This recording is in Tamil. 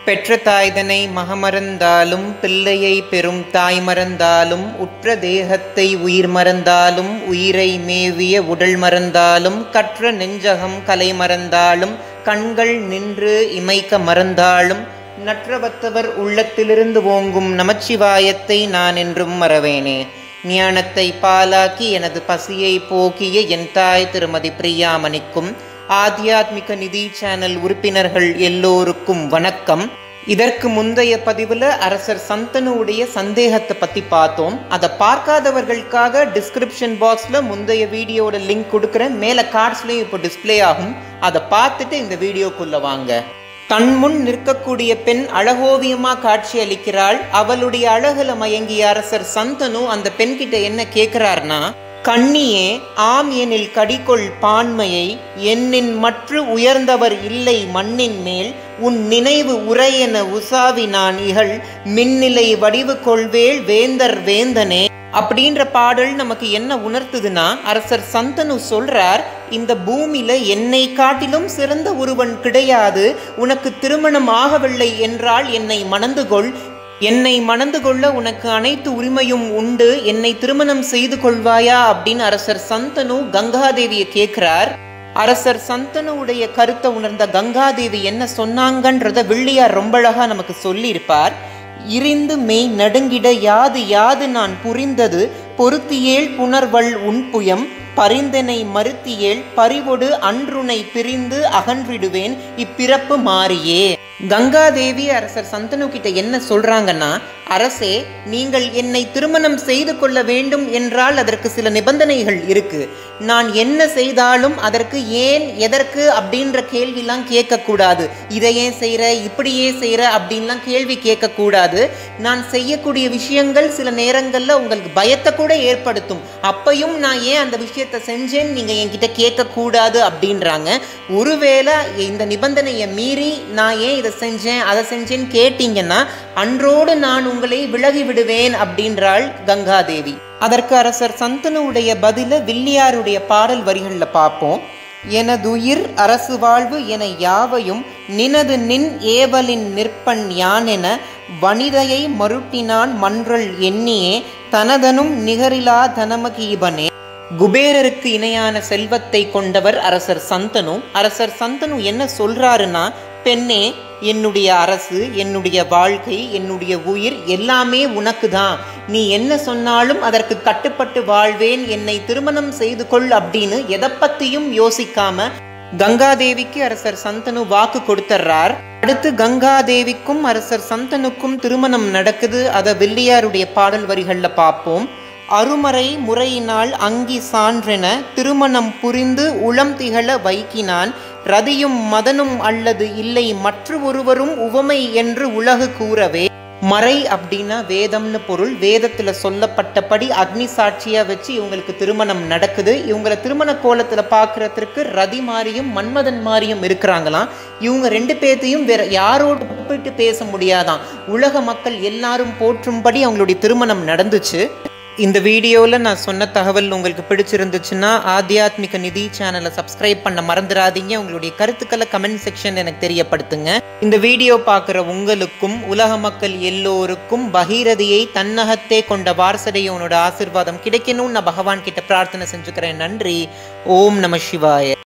பெற்ற தாய்தனை மகமறந்தாலும் பிள்ளையை பெறும் தாய் மறந்தாலும் உற்ற தேகத்தை உயிர் மறந்தாலும் உயிரை மேவிய உடல் மறந்தாலும் கற்ற நெஞ்சகம் கலை மறந்தாலும் கண்கள் நின்று இமைக்க மறந்தாலும் நற்றவத்தவர் உள்ளத்திலிருந்து ஓங்கும் நமச்சிவாயத்தை நான் என்றும் மறவேனே ஞானத்தை பாலாக்கி எனது பசியை போக்கிய என் தாய் திருமதி பிரியாமணிக்கும் ஆத்தியாத்மிக நிதி சேனல் உறுப்பினர்கள் எல்லோருக்கும் வணக்கம் இதற்கு முந்தைய பதிவில் அரசர் சந்தனுடைய சந்தேகத்தை பற்றி பார்த்தோம் அதை பார்க்காதவர்களுக்காக டிஸ்கிரிப்ஷன் பாக்ஸில் முந்தைய வீடியோட லிங்க் கொடுக்குறேன் மேலே கார்ட்ஸ்லேயும் இப்போ டிஸ்ப்ளே ஆகும் அதை பார்த்துட்டு இந்த வீடியோக்குள்ளே வாங்க தன் முன் நிற்கக்கூடிய பெண் அழகோவியமா காட்சி அளிக்கிறாள் அவளுடைய அழகுல மயங்கிய அரசர் சந்தனு அந்த பெண் கிட்ட என்ன கேட்கிறார்னா கண்ணியே ஆம் எனில் கடிகொள் பான்மையை என்னின் மற்ற உயர்ந்தவர் இல்லை மண்ணின் மேல் உன் நினைவு உரையென உசாவி நான் இகழ் மின்னிலை வடிவு கொள்வேள் வேந்தர் வேந்தனே அப்படின்ற பாடல் நமக்கு என்ன உணர்த்துதுன்னா அரசர் சந்தனு சொல்றார் இந்த பூமியில என்னை காட்டிலும் சிறந்த ஒருவன் கிடையாது உனக்கு திருமணம் ஆகவில்லை என்றால் என்னை மணந்து கொள் என்னை மணந்து கொள்ள உனக்கு அனைத்து உரிமையும் உண்டு என்னை திருமணம் செய்து கொள்வாயா அப்படின்னு அரசர் சந்தனு கங்காதேவியை கேட்கிறார் அரசர் சந்தனுடைய கருத்தை உணர்ந்த கங்காதேவி என்ன சொன்னாங்கன்றத வில்லியார் ரொம்ப அழகா நமக்கு சொல்லியிருப்பார் இரிந்து மெய் நடுங்கிட யாது யாது நான் புரிந்தது பொருத்தியேள் புணர்வள் உன்புயம் பரிந்தனை மறுத்தியேள் பறிவொடு அன்றுனை பிரிந்து அகன்றிடுவேன் இப்பிறப்பு மாறியே கங்காதேவி அரசர் சந்தனு கிட்ட என்ன சொல்றாங்கன்னா அரசே நீங்கள் என்னை திருமணம் செய்து கொள்ள வேண்டும் என்றால் அதற்கு சில நிபந்தனைகள் இருக்கு நான் என்ன செய்தாலும் அதற்கு ஏன் எதற்கு அப்படின்ற கேள்விலாம் கேட்கக்கூடாது இதை ஏன் செய்கிற இப்படியே செய்கிற அப்படின்லாம் கேள்வி கேட்கக்கூடாது நான் செய்யக்கூடிய விஷயங்கள் சில நேரங்களில் உங்களுக்கு பயத்தை கூட ஏற்படுத்தும் அப்பையும் நான் ஏன் அந்த விஷயத்தை செஞ்சேன்னு நீங்கள் என்கிட்ட கேட்கக்கூடாது அப்படின்றாங்க ஒருவேளை இந்த நிபந்தனையை மீறி நான் ஏன் இதை செஞ்சேன் அதை செஞ்சேன்னு கேட்டீங்கன்னா அன்றோடு நான் உங்களை விலகி விடுவேன் அப்படின்றாள் கங்காதேவி அதற்கு அரசர் சந்தனுடைய பதில வில்லியாருடைய பாடல் வரிகளில் பார்ப்போம் எனதுயிர் அரசு வாழ்வு என யாவையும் நினது நின் ஏவலின் நிற்பன் யானென வனிதையை மருட்டினான் மன்றல் எண்ணியே தனதனும் நிகரிலா தனமகீபனே குபேரருக்கு இணையான செல்வத்தை கொண்டவர் அரசர் சந்தனு அரசர் சந்தனு என்ன சொல்றாருன்னா பெண்ணே என்னுடைய அரசு என்னுடைய வாழ்க்கை என்னுடைய உயிர் எல்லாமே உனக்கு தான் நீ என்ன சொன்னாலும் அதற்கு கட்டுப்பட்டு வாழ்வேன் என்னை திருமணம் செய்து கொள் அப்படின்னு எதை பத்தியும் யோசிக்காம கங்காதேவிக்கு அரசர் சந்தனு வாக்கு கொடுத்துட்றார் அடுத்து கங்காதேவிக்கும் அரசர் சந்தனுக்கும் திருமணம் நடக்குது அதை வில்லியாருடைய பாடல் வரிகளில் பார்ப்போம் அருமறை முறையினால் அங்கி சான்றென திருமணம் புரிந்து உளம் திகழ வைக்கினான் ரதியும் மதனும் அல்லது இல்லை மற்ற ஒருவரும் உவமை என்று உலகு கூறவே மறை அப்படின்னா வேதம்னு பொருள் வேதத்தில் சொல்லப்பட்டபடி அக்னி சாட்சியாக வச்சு இவங்களுக்கு திருமணம் நடக்குது இவங்களை திருமண கோலத்தில் பார்க்குறதுக்கு ரதி மாதிரியும் மன்மதன் மாதிரியும் இருக்கிறாங்களாம் இவங்க ரெண்டு பேர்த்தையும் வேற யாரோடு ஒப்பிட்டு பேச முடியாதான் உலக மக்கள் எல்லாரும் போற்றும்படி அவங்களுடைய திருமணம் நடந்துச்சு இந்த வீடியோவில் நான் சொன்ன தகவல் உங்களுக்கு பிடிச்சிருந்துச்சுன்னா ஆத்தியாத்மிக நிதி சேனலை சப்ஸ்கிரைப் பண்ண மறந்துடாதீங்க உங்களுடைய கருத்துக்களை கமெண்ட் செக்ஷன் எனக்கு தெரியப்படுத்துங்க இந்த வீடியோ பார்க்குற உங்களுக்கும் உலக மக்கள் எல்லோருக்கும் பகீரதியை தன்னகத்தே கொண்ட வாரசடையோனோட ஆசிர்வாதம் கிடைக்கணும்னு நான் பகவான் கிட்ட பிரார்த்தனை செஞ்சுக்கிறேன் நன்றி ஓம் நம சிவாய